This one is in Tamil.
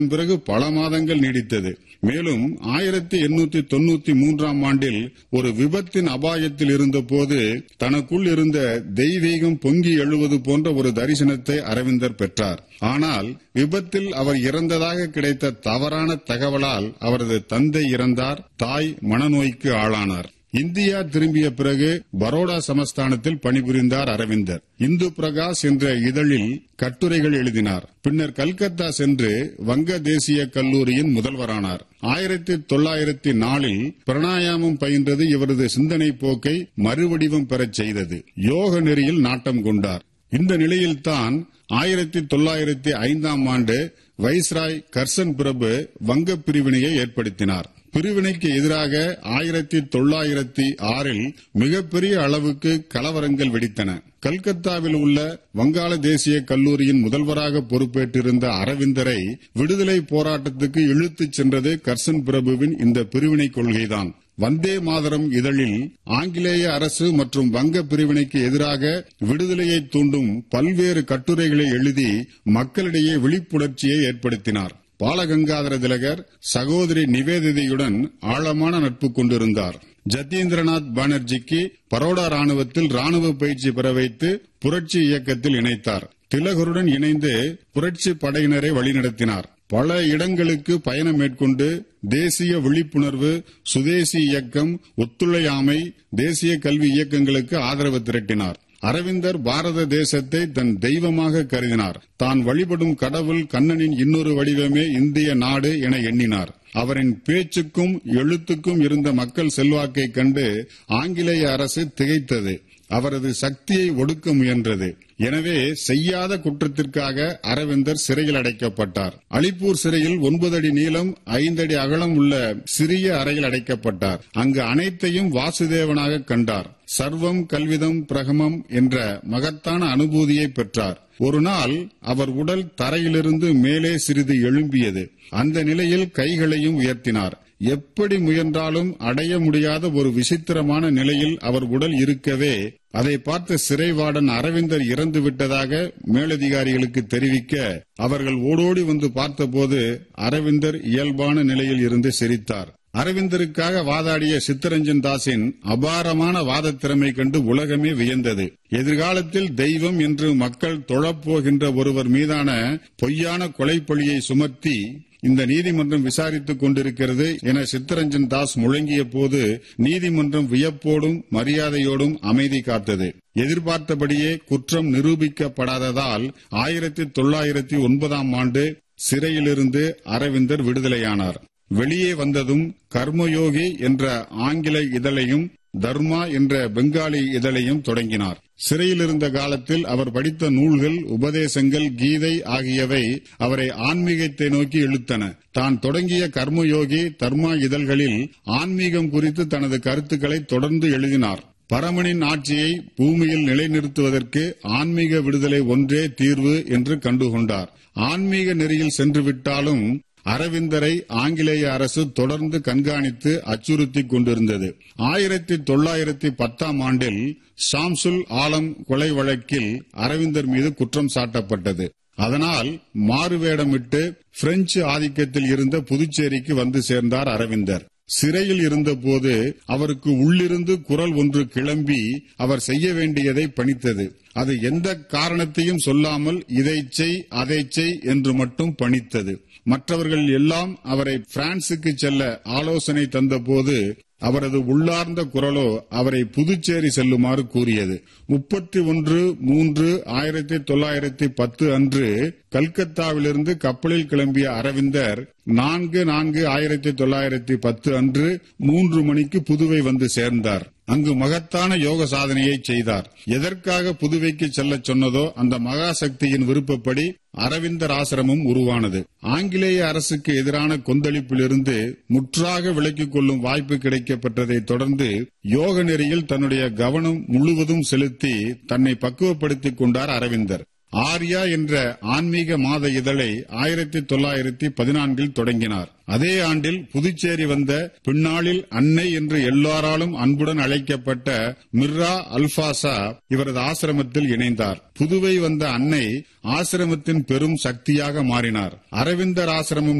பிறகு பல மாதங்கள் நீடித்தது மேலும் ஆயிரத்தி எண்ணூத்தி தொண்ணூத்தி மூன்றாம் ஆண்டில் ஒரு விபத்தின் அபாயத்தில் இருந்தபோது தனக்குள் இருந்த தெய்வீகம் பொங்கி எழுவது போன்ற ஒரு தரிசனத்தை அரவிந்தர் பெற்றார் ஆனால் விபத்தில் அவர் இறந்ததாக கிடைத்த தவறான தகவலால் அவரது தந்தை இறந்தார் தாய் மனநோய்க்கு ஆளானார் இந்தியா திரும்பிய பிறகு பரோடா சமஸ்தானத்தில் பணிபுரிந்தார் அரவிந்தர் இந்து பிரகாஷ் என்ற இதழில் கட்டுரைகள் எழுதினார் பின்னர் கல்கத்தா சென்று வங்க தேசிய கல்லூரியின் முதல்வரானார் ஆயிரத்தி தொள்ளாயிரத்தி நாலில் பிரணாயாமம் பயின்றது இவரது சிந்தனை போக்கை மறுவடிவம் பெறச் செய்தது யோக நெறியில் நாட்டம் கொண்டார் இந்த நிலையில்தான் ஆயிரத்தி தொள்ளாயிரத்தி ஐந்தாம் ஆண்டு வைஸ்ராய் கர்சன் பிரபு வங்க பிரிவினையை ஏற்படுத்தினார் பிரிவினைக்கு எதிராக ஆயிரத்தி தொள்ளாயிரத்தி ஆறில் மிகப்பெரிய அளவுக்கு கலவரங்கள் வெடித்தன கல்கத்தாவில் உள்ள வங்காள தேசிய கல்லூரியின் முதல்வராக பொறுப்பேற்றிருந்த அரவிந்தரை விடுதலை போராட்டத்துக்கு இழுத்துச் சென்றது கர்சன் பிரபுவின் இந்த பிரிவினை கொள்கைதான் வந்தே மாதரம் இதழில் ஆங்கிலேய அரசு மற்றும் வங்க பிரிவினைக்கு எதிராக விடுதலையை தூண்டும் பல்வேறு கட்டுரைகளை எழுதி மக்களிடையே விழிப்புணர்ச்சியை ஏற்படுத்தினார் பாலகங்காதர திலகர் சகோதரி நிவேதிதையுடன் ஆழமான நட்பு கொண்டிருந்தார் ஜத்தீந்திரநாத் பானர்ஜிக்கு பரோடா ராணுவத்தில் ராணுவ பயிற்சி பெற வைத்து புரட்சி இயக்கத்தில் இணைத்தார் திலகருடன் இணைந்து புரட்சி படையினரை வழிநடத்தினார் பல இடங்களுக்கு பயணம் மேற்கொண்டு தேசிய விழிப்புணர்வு சுதேசி இயக்கம் ஒத்துழையாமை தேசிய கல்வி இயக்கங்களுக்கு ஆதரவு திரட்டினார் அரவிந்தர் பாரத தேசத்தை தன் தெய்வமாக கருதினார் தான் வழிபடும் கடவுள் கண்ணனின் இன்னொரு வடிவமே இந்திய நாடு என எண்ணினார் அவரின் பேச்சுக்கும் எழுத்துக்கும் இருந்த மக்கள் செல்வாக்கை கண்டு ஆங்கிலேய அரசு திகைத்தது அவரது சக்தியை ஒடுக்க முயன்றது எனவே செய்யாத குற்றத்திற்காக அரவிந்தர் சிறையில் அடைக்கப்பட்டார் அலிப்பூர் சிறையில் ஒன்பது அடி நீளம் ஐந்து அடி அகலம் உள்ள சிறிய அறையில் அடைக்கப்பட்டார் அங்கு அனைத்தையும் வாசுதேவனாக கண்டார் சர்வம் கல்விதம் பிரகமம் என்ற மகத்தான அனுபூதியை பெற்றார் ஒரு நாள் அவர் உடல் தரையிலிருந்து மேலே சிறிது எழும்பியது அந்த நிலையில் கைகளையும் உயர்த்தினார் எப்படி முயன்றாலும் அடைய முடியாத ஒரு விசித்திரமான நிலையில் அவர் உடல் இருக்கவே அதை பார்த்த சிறைவாடன் அரவிந்தர் இறந்து விட்டதாக மேலதிகாரிகளுக்கு தெரிவிக்க அவர்கள் ஓடோடி வந்து பார்த்தபோது அரவிந்தர் இயல்பான நிலையில் இருந்து சிரித்தார் அரவிந்தருக்காக வாதாடிய சித்தரஞ்சன் தாஸின் அபாரமான வாத திறமை கண்டு உலகமே வியந்தது எதிர்காலத்தில் தெய்வம் என்று மக்கள் தொழப்போகின்ற ஒருவர் மீதான பொய்யான கொலைப்பழியை சுமத்தி இந்த நீதிமன்றம் விசாரித்துக் கொண்டிருக்கிறது என சித்தரஞ்சன் தாஸ் முழங்கிய போது நீதிமன்றம் வியப்போடும் மரியாதையோடும் அமைதி காத்தது எதிர்பார்த்தபடியே குற்றம் நிரூபிக்கப்படாததால் ஆயிரத்தி தொள்ளாயிரத்தி ஒன்பதாம் ஆண்டு சிறையிலிருந்து அரவிந்தர் விடுதலையானார் வெளியே வந்ததும் கர்மயோகி என்ற ஆங்கில இதழையும் தர்மா என்ற பெங்காலி இதழையும் தொடங்கினார் சிறையில் இருந்த காலத்தில் அவர் படித்த நூல்கள் உபதேசங்கள் கீதை ஆகியவை அவரை ஆன்மீகத்தை நோக்கி இழுத்தன தான் தொடங்கிய கர்மயோகி தர்மா இதழ்களில் ஆன்மீகம் குறித்து தனது கருத்துக்களை தொடர்ந்து எழுதினார் பரமனின் ஆட்சியை பூமியில் நிலைநிறுத்துவதற்கு ஆன்மீக விடுதலை ஒன்றே தீர்வு என்று கண்டுகொண்டார் ஆன்மீக நெறியில் சென்று விட்டாலும் அரவிந்தரை ஆங்கிலேய அரசு தொடர்ந்து கண்காணித்து அச்சுறுத்திக் கொண்டிருந்தது ஆயிரத்தி தொள்ளாயிரத்தி பத்தாம் ஆண்டில் ஷாம்சுல் ஆலம் கொலை வழக்கில் அரவிந்தர் மீது குற்றம் சாட்டப்பட்டது அதனால் மாறுவேடமிட்டு பிரெஞ்சு ஆதிக்கத்தில் இருந்த புதுச்சேரிக்கு வந்து சேர்ந்தார் அரவிந்தர் சிறையில் இருந்தபோது அவருக்கு உள்ளிருந்து குரல் ஒன்று கிளம்பி அவர் செய்ய வேண்டியதை பணித்தது அது எந்த காரணத்தையும் சொல்லாமல் இதை செய் அதை செய் என்று மட்டும் பணித்தது மற்றவர்கள் எல்லாம் அவரை பிரான்சுக்கு செல்ல ஆலோசனை தந்தபோது அவரது உள்ளார்ந்த குரலோ அவரை புதுச்சேரி செல்லுமாறு கூறியது முப்பத்தி ஒன்று மூன்று ஆயிரத்தி தொள்ளாயிரத்தி பத்து அன்று கல்கத்தாவிலிருந்து கப்பலில் கிளம்பிய அரவிந்தர் நான்கு நான்கு ஆயிரத்தி தொள்ளாயிரத்தி பத்து அன்று மூன்று மணிக்கு புதுவை வந்து சேர்ந்தார் அங்கு மகத்தான யோக சாதனையை செய்தார் எதற்காக புதுவைக்கு செல்ல சொன்னதோ அந்த மகாசக்தியின் விருப்பப்படி அரவிந்தர் ஆசிரமம் உருவானது ஆங்கிலேய அரசுக்கு எதிரான கொந்தளிப்பிலிருந்து முற்றாக விலக்கிக் கொள்ளும் வாய்ப்பு கிடைக்கப்பட்டதை தொடர்ந்து யோக நெறியில் தன்னுடைய கவனம் முழுவதும் செலுத்தி தன்னை பக்குவப்படுத்திக் கொண்டார் அரவிந்தர் ஆர்யா என்ற ஆன்மீக மாத இதழை ஆயிரத்தி தொள்ளாயிரத்தி பதினான்கில் தொடங்கினார் அதே ஆண்டில் புதுச்சேரி வந்த பின்னாளில் அன்னை என்று எல்லாராலும் அன்புடன் அழைக்கப்பட்ட மிர்ரா அல்பாசா இவரது ஆசிரமத்தில் இணைந்தார் புதுவை வந்த அன்னை ஆசிரமத்தின் பெரும் சக்தியாக மாறினார் அரவிந்தர் ஆசிரமம்